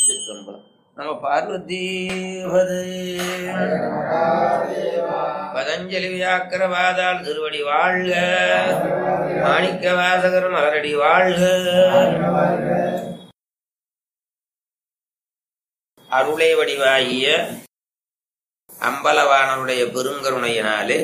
திருச்சிற்றம்பலம் நம்ம பார்வதி பதே. பதஞ்சலி வியாக்கரவாதால் திருவடி வாழ்க மாணிக்க வாசகர் மலரடி வாழ்க அருளே வடிவாகிய அம்பலவானருடைய பெருங்கருணையினாலே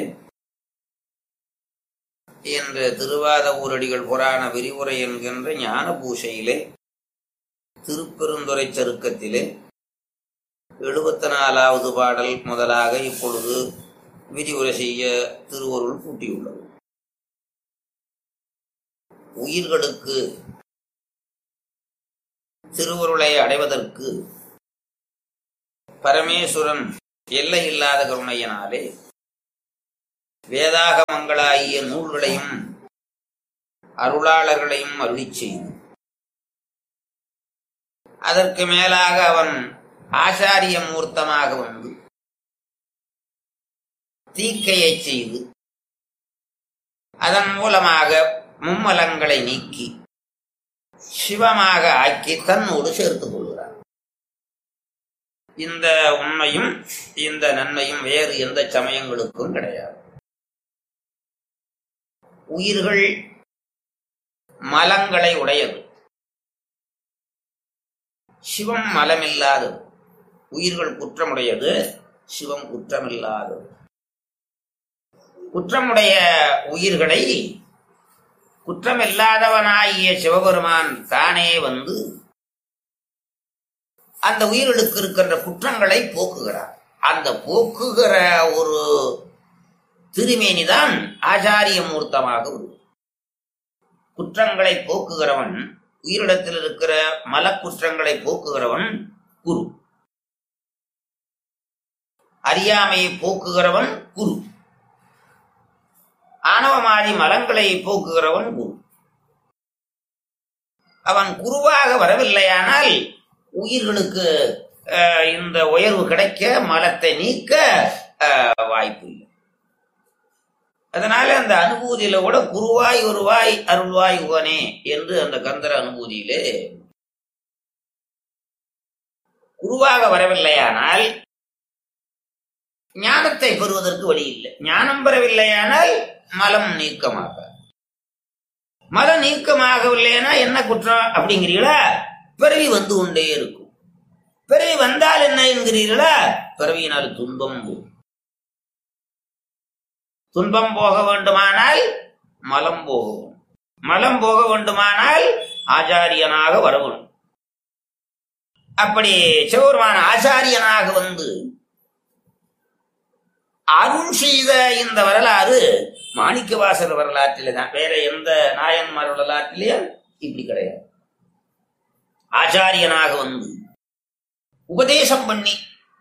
இன்று திருவாத ஊரடிகள் புராண விரிவுரை என்கின்ற ஞான பூஷையிலே திருப்பெருந்துறை சருக்கத்திலே எழுபத்தி நாலாவது பாடல் முதலாக இப்பொழுது விரிவுரை செய்ய திருவருள் கூட்டியுள்ளது உயிர்களுக்கு திருவருளை அடைவதற்கு பரமேஸ்வரன் எல்லை இல்லாத கருணையினாலே வேதாகமங்களாகிய நூல்களையும் அருளாளர்களையும் அருளிச் செய்து அதற்கு மேலாக அவன் ஆசாரிய மூர்த்தமாக வந்து தீக்கையை செய்து அதன் மூலமாக மும்மலங்களை நீக்கி சிவமாக ஆக்கி தன்னோடு சேர்த்துக் கொள்கிறார் இந்த உண்மையும் இந்த நன்மையும் வேறு எந்த சமயங்களுக்கும் கிடையாது உயிர்கள் மலங்களை உடையது சிவம் மலமில்லாதது உயிர்கள் குற்றமுடையது சிவம் குற்றமில்லாதது குற்றமுடைய உயிர்களை குற்றமில்லாதவனாகிய சிவபெருமான் தானே வந்து அந்த உயிர்களுக்கு இருக்கின்ற குற்றங்களை போக்குகிறார் அந்த போக்குகிற ஒரு திருமேனிதான் ஆச்சாரிய மூர்த்தமாக உருவம் குற்றங்களை போக்குகிறவன் உயிரிடத்தில் இருக்கிற மலக்குற்றங்களை போக்குகிறவன் குரு அறியாமையை போக்குகிறவன் குரு ஆணவமாதி மலங்களை போக்குகிறவன் குரு அவன் குருவாக வரவில்லையானால் உயிர்களுக்கு அஹ், இந்த உயர்வு கிடைக்க மலத்தை நீக்க அஹ், வாய்ப்பு இல்லை அதனால அந்த அனுபூதியில கூட குருவாய் ஒருவாய் அருள்வாய் உவனே என்று அந்த கந்தர அனுபூதியிலே குருவாக வரவில்லையானால் ஞானத்தை பெறுவதற்கு வழி இல்லை ஞானம் பெறவில்லையானால் மலம் நீக்கமாக மலம் நீக்கமாகவில்லைன்னா என்ன குற்றம் அப்படிங்கிறீங்களா பிறவி வந்து கொண்டே இருக்கும் பிறவி வந்தால் என்ன என்கிறீர்களா பிறவியினால் துன்பம் போகும். துன்பம் போக வேண்டுமானால் மலம் போகும் மலம் போக வேண்டுமானால் ஆச்சாரியனாக வரவும் அப்படி சிவபெருமான ஆச்சாரியனாக வந்து அருள் செய்த இந்த வரலாறு மாணிக்கவாசர் வரலாற்றிலே தான் வேற எந்த நாயன்மார் வரலாற்றிலேயும் இப்படி கிடையாது ஆச்சாரியனாக வந்து உபதேசம் பண்ணி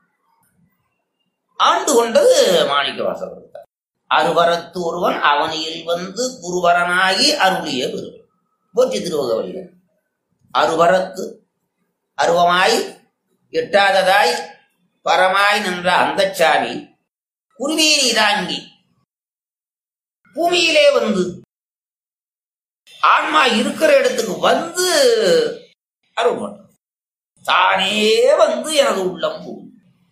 ஆண்டு கொண்டது மாணிக்கவாசர் தான் அருவரத்து ஒருவன் அவனியில் வந்து குருவரனாகி அருளிய பெருவன் போற்றி திருவகவல்ல அருவரத்து அருவமாய் எட்டாததாய் பரமாய் நின்ற அந்தச்சாமி குருவீரி தாங்கி பூமியிலே வந்து ஆன்மா இருக்கிற இடத்துக்கு வந்து அருள் பண்றான். தானே வந்து எனது உள்ளம் புகும்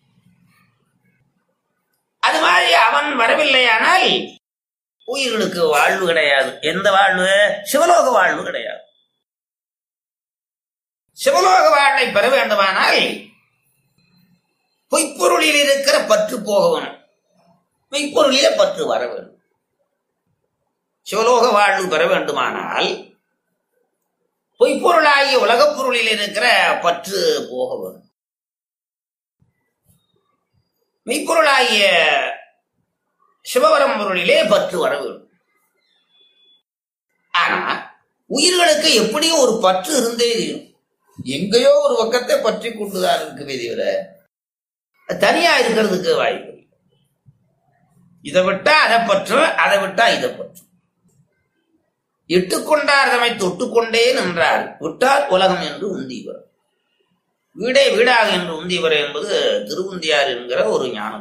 அது மாதிரி அவன் வரவில்லையானால் உயிர்களுக்கு வாழ்வு கிடையாது எந்த வாழ்வு சிவலோக வாழ்வு கிடையாது சிவலோக வாழ்வை பெற வேண்டுமானால் பொய்ப்பொருளில் இருக்கிற பற்று போக வேணும் மெய்ப்பொருளிலே பற்று வர வேண்டும் சிவலோக வாழ்வு பெற வேண்டுமானால் பொய்ப்பொருளாகிய உலகப் பொருளில் இருக்கிற பற்று போக வேண்டும் மெய்ப்பொருளாகிய சிவபரம் பொருளிலே பற்று வர வேண்டும் ஆனா உயிர்களுக்கு எப்படியும் ஒரு பற்று இருந்தே தீரும் எங்கேயோ ஒரு பக்கத்தை பற்றி கொண்டுதான் இருக்குமே தவிர தனியா இருக்கிறதுக்கு வாய்ப்பு இல்லை. இதை விட்டா அதை பற்றும் அதை விட்டா இதை பற்றும் இட்டுக்கொண்டார் தம்மை தொட்டுக்கொண்டே நின்றார் விட்டார் உலகம் என்று உந்தீவர் வீடே வீடாக என்று உந்தீவர் என்பது திருவுந்தியார் என்கிற ஒரு ஞானம்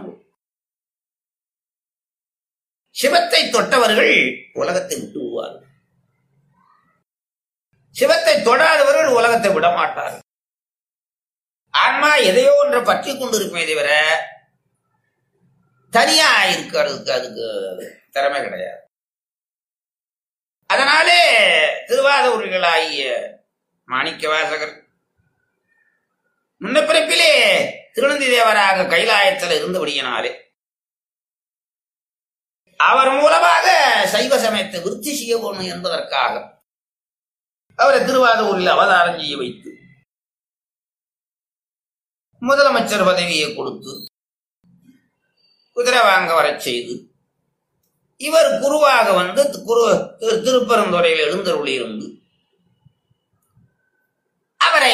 சிவத்தை தொட்டவர்கள் உலகத்தை விட்டு விடுவார்கள் சிவத்தை தொடாதவர்கள் உலகத்தை விட மாட்டார்கள் ஆன்மா எதையோ ஒன்றை பற்றி கொண்டிருப்பே தவிர தனியா இருக்கிறதுக்கு அதுக்கு திறமை கிடையாது அதனாலே திருவாத உரிகளாகிய மாணிக்க வாசகர் முன்ன பிறப்பிலே திருநந்தி தேவராக கைலாயத்தில் இருந்தபடியினாலே அவர் மூலமாக சைவ சமயத்தை விருத்தி செய்ய வேணும் என்பதற்காக அவரை திருவாதூரில் அவதாரம் செய்ய வைத்து முதலமைச்சர் பதவியை கொடுத்து குதிரை வாங்க வரச் செய்து இவர் குருவாக வந்து குரு திரு- திருப்பெருந்துறையில் எழுந்தருளி இருந்து அவரை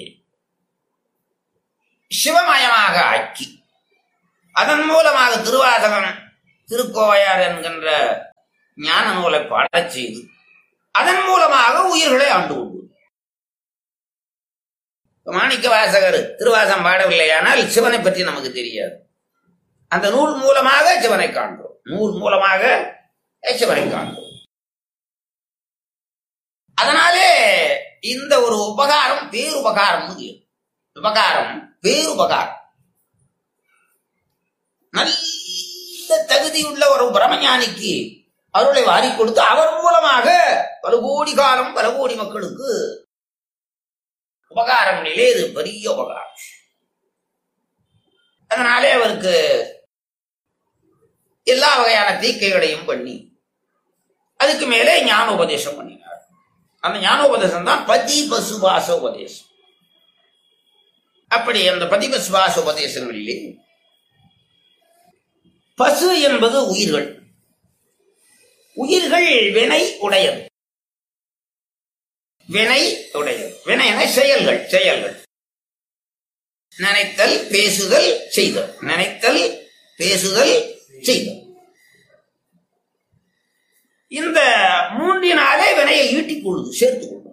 சிவமயமாக ஆக்கி அதன் மூலமாக திருவாசகம் திருக்கோவையார் என்கின்ற ஞான நூலை பாடச் செய்து அதன் மூலமாக உயிர்களை ஆண்டு கொண்டு மாணிக்க வாசகர் திருவாசம் பாடவில்லையானால் சிவனை பற்றி நமக்கு தெரியாது அந்த நூல் மூலமாக சிவனை காண்கிறோம் நூல் மூலமாக சிவனை காண்கிறோம் அதனாலே இந்த ஒரு உபகாரம் பேருபகாரம் உபகாரம் பேருபகாரம் நல்ல தகுதியுள்ள ஒரு பிரமஞானிக்கு அருளை வாரி கொடுத்து அவர் மூலமாக பல கோடி காலம் பல கோடி மக்களுக்கு உபகாரம் நிலை இது பெரிய உபகாரம் அதனாலே அவருக்கு எல்லா வகையான தீக்கைகளையும் பண்ணி அதுக்கு மேலே ஞானோபதேசம் பண்ணினார் அந்த ஞானோபதேசம் தான் பதி பசுபாச உபதேசம் அப்படி அந்த பதி பசுபாச உபதேசங்களிலே பசு என்பது உயிர்கள் உயிர்கள் வினை உடையது வினை உடையது வினைன செயல்கள் செயல்கள் நினைத்தல் பேசுதல் செய்தல் நினைத்தல் பேசுதல் செய்தல் இந்த மூன்றினாலே வினையை ஈட்டிக் கொள்ளுது சேர்த்துக் கொள்ளும்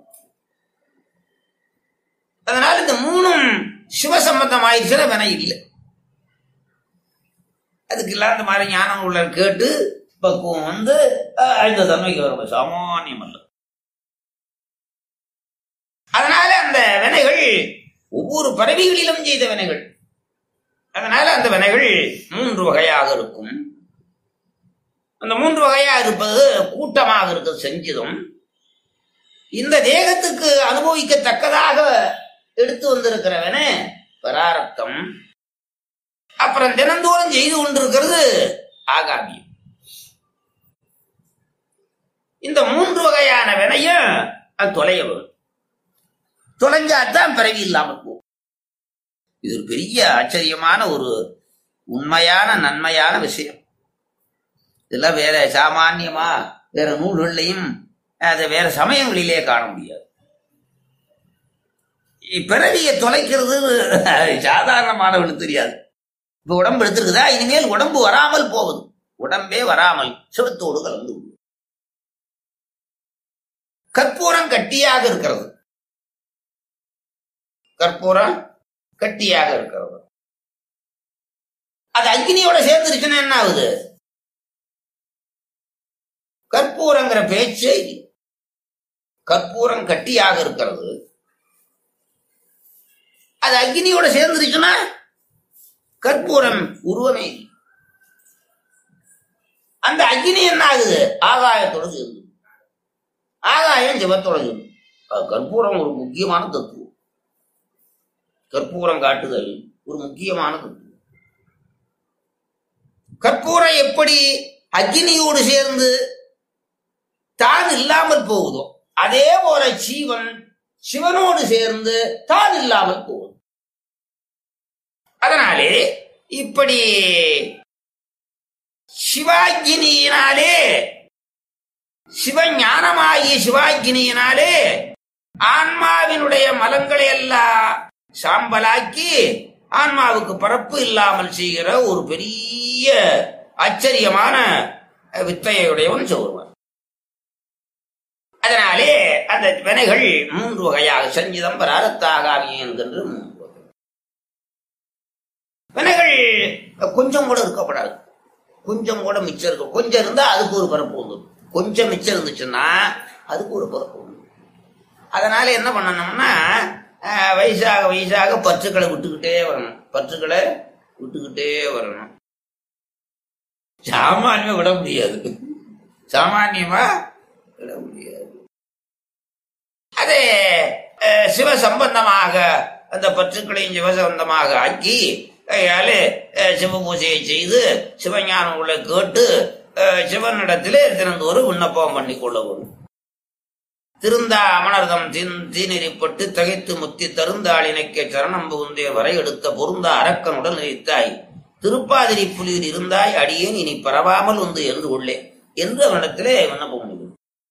அதனால இந்த மூணும் சிவசம்பந்தம் ஆயிடுச்சுன்னா வினை இல்லை அதுக்கு இல்லாத மாதிரி ஞானம் உள்ள கேட்டு பக்குவம் வந்து அஹ், இந்த தன்மைக்கு வரும் சாமானியம் அல்ல அதனால அந்த வினைகள் ஒவ்வொரு பறவைகளிலும் செய்த வினைகள் அதனால அந்த வினைகள் மூன்று வகையாக இருக்கும் அந்த மூன்று வகையாக இருப்பது கூட்டமாக இருக்க செஞ்சதும் இந்த தேகத்துக்கு அனுபவிக்கத்தக்கதாக எடுத்து வந்திருக்கிறவன பராரத்தம் அப்புறம் தினந்தோறும் செய்து கொண்டிருக்கிறது ஆகாமியம் இந்த மூன்று வகையான வினையும் அது தொலைய வரும் தொலைஞ்சாதான் பிறவி இல்லாமல் போகும் இது ஒரு பெரிய ஆச்சரியமான ஒரு உண்மையான நன்மையான விஷயம் இதெல்லாம் வேற சாமான்யமா வேற நூல்கள்லையும் அதை வேற சமயங்களிலே காண முடியாது பிறவியை தொலைக்கிறது சாதாரணமானவனுக்கு தெரியாது இப்ப உடம்பு எடுத்திருக்குதா இனிமேல் உடம்பு வராமல் போகுது உடம்பே வராமல் சிவத்தோடு கலந்து விடும். கற்பூரம் கட்டியாக இருக்கிறது கற்பூரம் கட்டியாக இருக்கிறது அது அக்னியோட சேர்ந்துருச்சுன்னா என்ன ஆகுது கற்பூரங்கிற பேச்சே இல்லை. கற்பூரம் கட்டியாக இருக்கிறது அது அக்னியோட சேர்ந்துருச்சுன்னா கற்பூரம் உருவமே இல்லை. அந்த அக்னி என்ன ஆகுது ஆகாயத்தோட சேர்ந்து ஆகாயம் சிவத்தோட சேர்ந்து அது கற்பூரம் ஒரு முக்கியமான தத்துவம் கற்பூரம் காட்டுதல் ஒரு முக்கியமான தத்துவம் கற்பூரம் எப்படி அக்னியோடு சேர்ந்து தான் இல்லாமல் போகுதோ அதே போல ஜீவன் சிவனோடு சேர்ந்து தான் இல்லாமல் போகுது அதனாலே இப்படி சிவாக்கினியினாலே சிவஞானமாகிய சிவாக்கினியினாலே ஆன்மாவினுடைய மலங்களை எல்லாம் சாம்பலாக்கி ஆன்மாவுக்கு பரப்பு இல்லாமல் செய்கிற ஒரு பெரிய ஆச்சரியமான வித்தையுடையவன் சொல்வார் அதனாலே அந்த வினைகள் மூன்று வகையாக சஞ்சிதம் பராரத்தாகாமி என்கின்ற மூன்று வகை வினைகள் கொஞ்சம் கூட இருக்கப்படாது கொஞ்சம் கூட மிச்சம் இருக்கும் கொஞ்சம் இருந்தா அதுக்கு ஒரு பரப்பு உண்டு கொஞ்சம் மிச்சம் இருந்துச்சுன்னா அதுக்கு ஒரு பரப்பு உண்டு அதனால என்ன பண்ணணும்னா ஆஹ், வயசாக வயசாக பற்றுக்களை விட்டுக்கிட்டே வரணும் பற்றுக்களை விட்டுக்கிட்டே வரணும் சாமானியமா விட முடியாது சாமானியமா விட முடியாது அதே அஹ், சிவ சம்பந்தமாக அந்த பற்றுக்களையும் சிவ சம்பந்தமாக ஆக்கி கையால சிவ பூஜையை செய்து சிவஞானம் உள்ள கேட்டு அஹ், சிவனிடத்திலே தினந்தோறும் விண்ணப்பம் பண்ணி கொள்ள வேண்டும் திருந்தா அமனர்தம் தீன் தீநெறிப்பட்டு திகைத்து முத்தி தருந்தாளினைக்க சரணம் புகுந்தே வரை எடுத்த பொருந்தா அரக்கனுடன் நினைத்தாய் திருப்பாதிரி புலியில் இருந்தாய் அடியேன் இனி பரவாமல் வந்து எழுந்து கொள்ளேன் என்று அவனிடத்திலே விண்ணப்பம் பண்ணிக்கொள்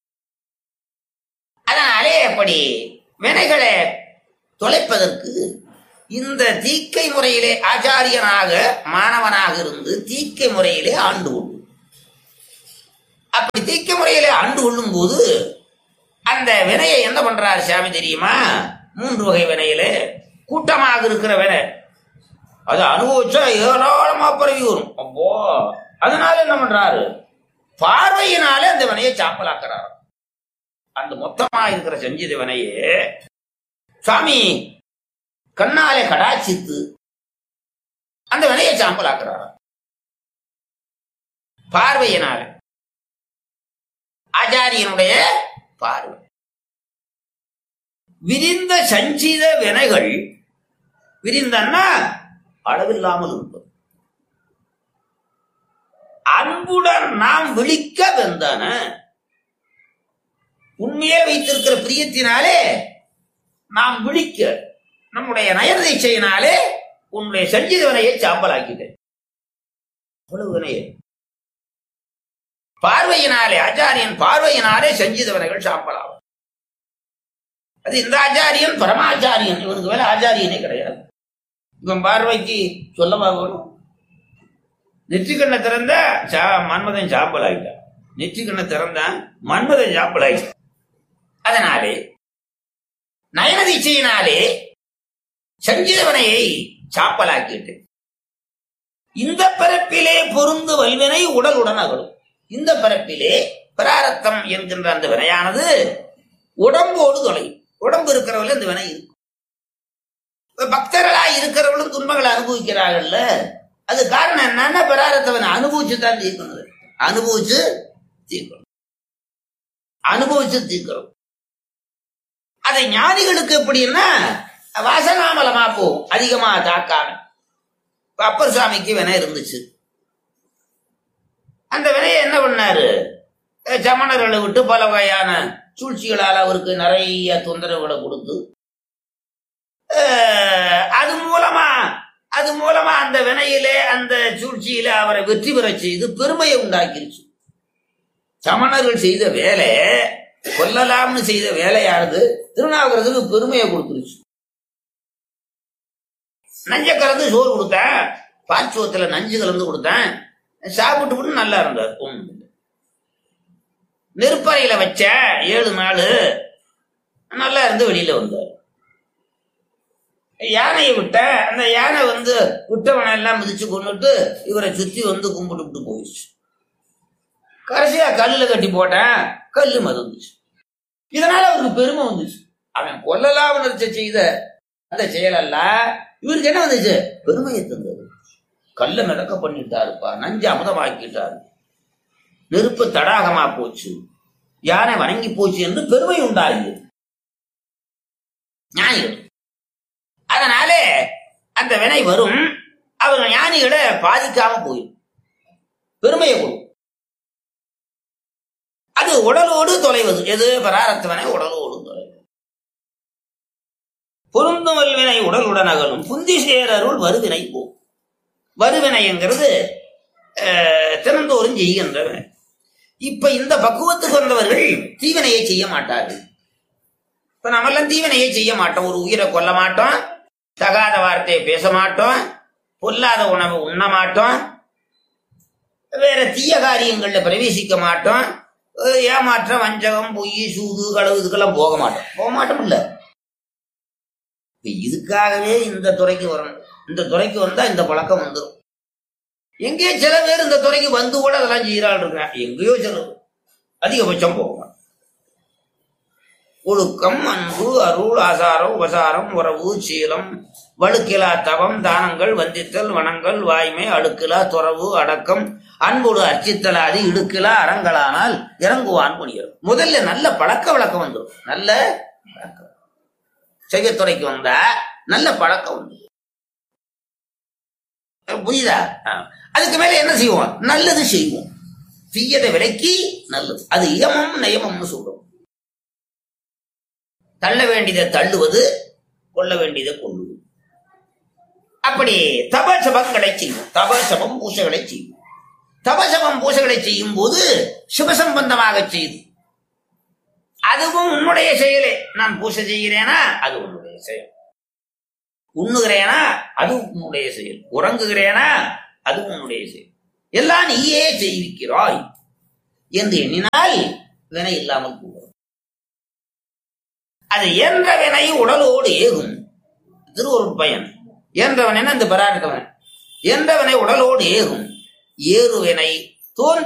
அதனாலே அப்படி வினைகளை தொலைப்பதற்கு இந்த தீக்கை முறையிலே ஆச்சாரியனாக மாணவனாக இருந்து தீக்கை முறையிலே ஆண்டு கொள்ளும் அப்படி தீக்கை முறையிலே ஆண்டு கொள்ளும் போது அந்த வினையை என்ன பண்றாரு சாமி தெரியுமா மூன்று வகை வினையிலே கூட்டமாக இருக்கிற வினை அது அனுபவிச்சா ஏராளமா பரவி வரும் அப்போ அதனால என்ன பண்றாரு பார்வையினாலே அந்த வினையை சாம்பலாக்குறாரு அந்த மொத்தமா இருக்கிற செஞ்சது வினையே சாமி கண்ணாலே கடாச்சித்து அந்த வினையை சாம்பலாக்குறாரு பார்வையினால ஆச்சாரியனுடைய பார்வை விரிந்த சஞ்சித வினைகள் விரிந்தன்னா அளவில்லாமல் இருப்பது அன்புடன் நாம் விழிக்க வெந்தன உண்மையே வைத்திருக்கிற பிரியத்தினாலே நாம் விழிக்க நம்முடைய நயனதீட்சையினாலே உன்னுடைய சஞ்சித வினையை சாம்பலாக்கிட்டேன் அவ்வளவு வினையை பார்வையினாலே ஆச்சாரியன் பார்வையினாலே சஞ்சித வினைகள் சாம்பலாகும் அது இந்த ஆச்சாரியன் பரமாச்சாரியன் இவனுக்கு மேல ஆச்சாரியனே கிடையாது இவன் பார்வைக்கு சொல்லவா வரும் நெற்றிக்கண்ணை திறந்தா சா மன்மதன் சாம்பல் ஆயிட்டான் நெற்றிக்கண்ணை திறந்தா மன்மதன் சாம்பல் ஆயிட்டான் அதனாலே நயனதீட்சையினாலே சஞ்சீவனையை சாப்பலாக்கிட்டு இந்த பிறப்பிலே பொருந்து வல்வினை உடலுடன் அகலும் இந்த பிறப்பிலே பிராரத்தம் என்கின்ற அந்த வினையானது உடம்போடு தொலையும் உடம்பு இருக்கிறவர்கள் இந்த வினை இருக்கும் இப்ப பக்தர்களா இருக்கிறவர்களும் துன்பங்களை அனுபவிக்கிறார்கள்ல அது காரணம் என்னன்னா பிராரத்தவனை அனுபவிச்சு தான் தீர்க்கணும் அனுபவிச்சு தீர்க்கணும் அனுபவிச்சு தீர்க்கணும் அதை ஞானிகளுக்கு எப்படின்னா வாசனாமலமா போகும் அதிகமா தாக்காம இப்ப அப்பர் சுவாமிக்கு வினை இருந்துச்சு அந்த வினையை என்ன பண்ணாரு அஹ் சமணர்களை விட்டு பல வகையான சூழ்ச்சிகளால் அவருக்கு நிறைய தொந்தரவுகளை கொடுத்து அஹ் அது மூலமா அது மூலமா அந்த வினையிலே அந்த சூழ்ச்சியில அவரை வெற்றி பெற செய்து பெருமையை உண்டாக்கிருச்சு சமணர்கள் செய்த வேலை கொல்லலாம்னு செய்த வேலையானது திருநாவுக்கரசுக்கு பெருமையை கொடுத்துருச்சு நஞ்ச கலந்து சோறு கொடுத்தேன் பாச்சோத்துல நஞ்சு கலந்து கொடுத்தேன் சாப்பிட்டு விட்டு நல்லா இருந்தார் ஒண்ணும் இல்லை. நெருப்பறையில வச்ச ஏழு நாள் நல்லா இருந்து வெளியில வந்தார் யானையை விட்ட அந்த யானை வந்து விட்டவனை எல்லாம் மிதிச்சு கொண்டுட்டு இவரை சுத்தி வந்து கும்பிட்டு போயிடுச்சு கடைசியா கல்லுல கட்டி போட்டேன் கல்லு மதந்துச்சு இதனால அவருக்கு பெருமை வந்துச்சு அவன் கொல்லலாம் உணர்ச்சி செய்த அந்த செயலல்ல இவருக்கு என்ன வந்துச்சு பெருமையை தந்தது கல்ல மிதக்க பண்ணிட்டாருப்பா நஞ்சு அமுதமாக்கிட்டாரு நெருப்பு தடாகமா போச்சு யானை வணங்கி போச்சு என்று பெருமை உண்டாகுது ஞானிகள் அதனாலே அந்த வினை வரும் அவங்க ஞானிகளை பாதிக்காம போயிடும் பெருமையை கொடும் அது உடலோடு தொலைவது எது பராரத்தவனை உடலோடு தொலைவது பொருந்தும் வல்வினை உடலுடன் அகலும் புந்தி சேரருள் வருவினை போ வருவினைங்கிறது அஹ், தினந்தோறும் செய்கின்ற வினை இப்ப இந்த பக்குவத்துக்கு வந்தவர்கள் தீவினையை செய்ய மாட்டார்கள் இப்ப நம்மெல்லாம் தீவினையை செய்ய மாட்டோம் ஒரு உயிரை கொல்ல மாட்டோம் தகாத வார்த்தையை பேச மாட்டோம் பொல்லாத உணவு உண்ண மாட்டோம் வேற தீய காரியங்கள்ல பிரவேசிக்க மாட்டோம் அஹ் ஏமாற்றம் வஞ்சகம் பொய் சூது களவு இதுக்கெல்லாம் போக மாட்டோம் போக மாட்டோம் இல்ல இப்ப இதுக்காகவே இந்த துறைக்கு வரணும் இந்த துறைக்கு வந்தா இந்த பழக்கம் வந்துடும் எங்கேயோ சில பேர் இந்த துறைக்கு வந்து கூட அதெல்லாம் செய்யறாள் இருக்கிறேன் எங்கேயோ சில அதிகபட்சம் போக மாட்டோம் ஒழுக்கம் அன்பு அருள் ஆசாரம் உபசாரம் உறவு சீலம் வழுக்கிலா தவம் தானங்கள் வந்தித்தல் வனங்கள் வாய்மை அழுக்கிலா துறவு அடக்கம் அன்போடு அர்ச்சித்தலாதி இடுக்கிலா அறங்களானால் இறங்குவான் புனியர் முதல்ல நல்ல பழக்க வழக்கம் வந்துடும் நல்ல பழக்கம் செய்யத்துறைக்கு வந்தா நல்ல பழக்கம் வந்து புரியுதா ஆ. அதுக்கு மேல என்ன செய்வோம் நல்லது செய்வோம் தீயதை விலக்கி நல்லது அது இயமம் நயமம்னு சொல்றோம் தள்ள வேண்டியதை தள்ளுவது கொள்ள வேண்டியதை கொள்ளுவது அப்படி தபசபங்களை செய்வோம் தபசபம் பூசைகளை செய்வோம் தபசபம் பூசைகளை செய்யும் போது சிவசம்பந்தமாக செய்து அதுவும் உன்னுடைய செயலே நான் பூசை செய்கிறேனா அது உன்னுடைய செயல் உண்ணுகிறேனா அது உன்னுடைய செயல் உறங்குகிறேனா அது உன்னுடைய செயல் எல்லாம் நீயே செய்விக்கிறாய் என்று எண்ணினால் வினை இல்லாமல் போகும் அது என்ற வினை உடலோடு ஏகும் திருவருட் பயன் என்றவன் என இந்த பெறாட்டவன் என்றவனை உடலோடு ஏகும் ஏறுவினை தோன்றி